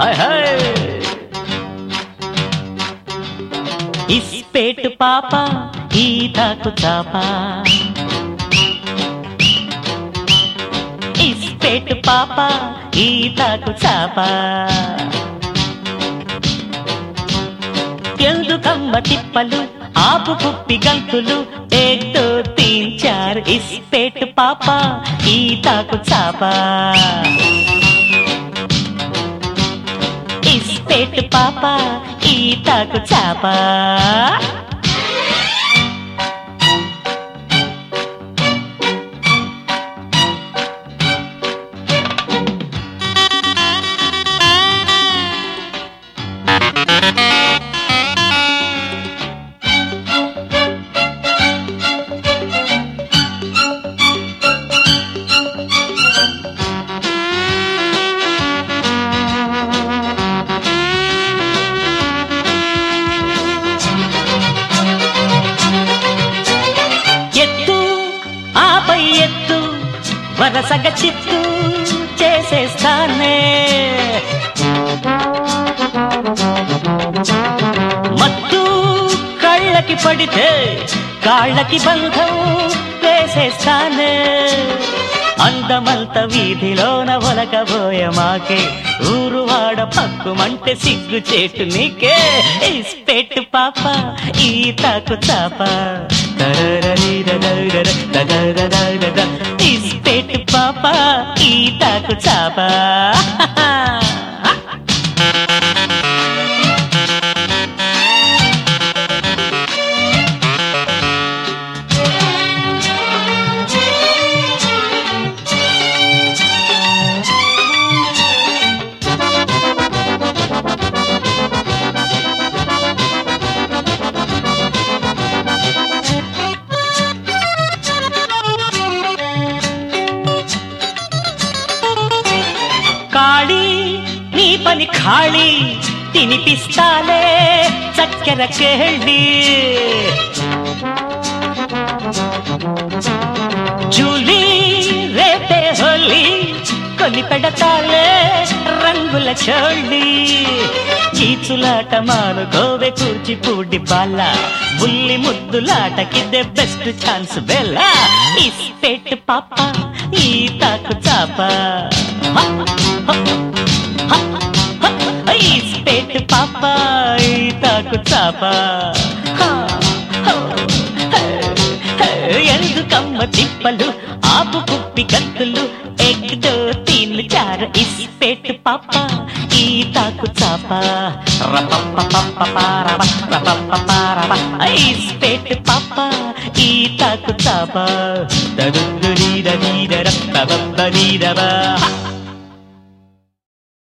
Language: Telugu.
హాయ్ హాయ్ ఇస్పేటు పాప ఈతకు చాప ఇస్పేటు పాప ఈతకు చాప ఎందుకమ్మ తిప్పలు ఆపు కుప్పి గంతులు ఏక్ దో తీన్ చార్ ఇస్పేటు పాప ఈతకు చాప ఇస్పేటు పాప ఈతకు చాప ఎత్తు ఆపై ఎత్తు వరసగ చిత్తు చేసేస్తానే మత్తు కళ్ళకి పడితే కాళ్ళకి బంధం వేసేస్తానే అందమంత వీధిలోన ఒలకబోయ మాకే ఊరువాడ పక్కుమంటే సిగ్గు చేటు నీకే ఇస్పెట్టు పాప ఈతకు చాప తరరరిరరరర, తగరరరర. ఇస్పెట్టు పాప ఈతకు చాప కాళీ నీ పని ఖాళీ తినిపిస్తాలే చక్కెర కేళ్ళి జూలీ రేపే హోలీ కొని పెడతాలే రంగుల చోళ్ళి చీచులాట మానుకోవే కూచిపూడి బాల బుల్లి ముద్దులాటకిదే బెస్ట్ ఛాన్స్ బెల్ల ఇస్పెట్టు పాప ఈతకు చాప ఇస్పెట్టు పాప ఈతకు చాప ఎందుకమ్మ తిప్పలు ఆపు కుప్పి గంతులు ఎగ్దో తీన్లు చార ఇస్పెట్టు పాప ఈతకు చాప రపపపపపారవ, రపపపారవ. ఇస్పెట్టు పాప ఈతకు చాప దదుదురీదరీదర, తబబ్బరీదవ.